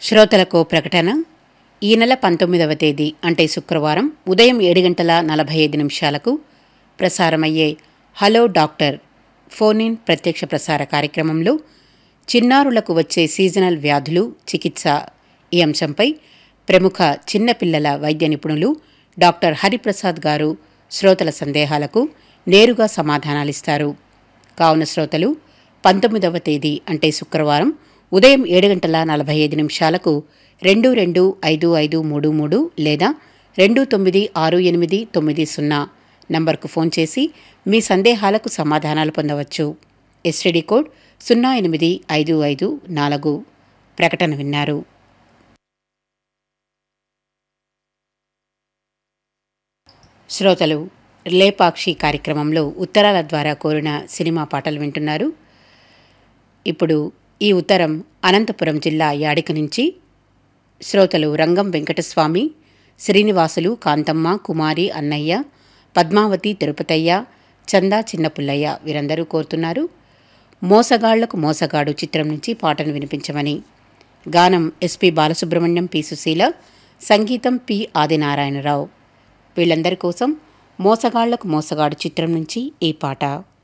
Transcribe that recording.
శ్రోతలకు ప్రకటన ఈ నెల పంతొమ్మిదవ తేదీ అంటే శుక్రవారం ఉదయం ఏడు గంటల నలభై ఐదు నిమిషాలకు ప్రసారమయ్యే హలో డాక్టర్ ఫోన్ ఇన్ ప్రత్యక్ష ప్రసార కార్యక్రమంలో చిన్నారులకు వచ్చే సీజనల్ వ్యాధులు చికిత్స ఈ అంశంపై ప్రముఖ చిన్నపిల్లల వైద్య నిపుణులు డాక్టర్ హరిప్రసాద్ గారు శ్రోతల సందేహాలకు నేరుగా సమాధానాలిస్తారు కావున శ్రోతలు పంతొమ్మిదవ తేదీ అంటే శుక్రవారం ఉదయం ఏడు గంటల నలభై ఐదు నిమిషాలకు రెండు రెండు ఐదు ఐదు మూడు మూడు లేదా రెండు తొమ్మిది ఆరు ఎనిమిది తొమ్మిది సున్నా నంబర్కు ఫోన్ చేసి మీ సందేహాలకు సమాధానాలు పొందవచ్చు ఎస్టీడీ కోడ్ సున్నా ఎనిమిది ఐదు ఐదు నాలుగు ప్రకటన విన్నారు శ్రోతలు లేపాక్షి కార్యక్రమంలో ఉత్తరాల ద్వారా కోరిన సినిమా పాటలు వింటున్నారు ఇప్పుడు ఈ ఉత్తరం అనంతపురం జిల్లా యాడిక నుంచి శ్రోతలు రంగం వెంకటస్వామి శ్రీనివాసులు కాంతమ్మ కుమారి అన్నయ్య పద్మావతి తిరుపతయ్య చందా చిన్నపుల్లయ్య వీరందరూ కోరుతున్నారు మోసగాళ్లకు మోసగాడు చిత్రం నుంచి పాటను వినిపించమని గానం ఎస్పి బాలసుబ్రహ్మణ్యం పి సుశీల సంగీతం పి ఆదినారాయణరావు వీళ్ళందరి కోసం మోసగాళ్లకు మోసగాడు చిత్రం నుంచి ఈ పాట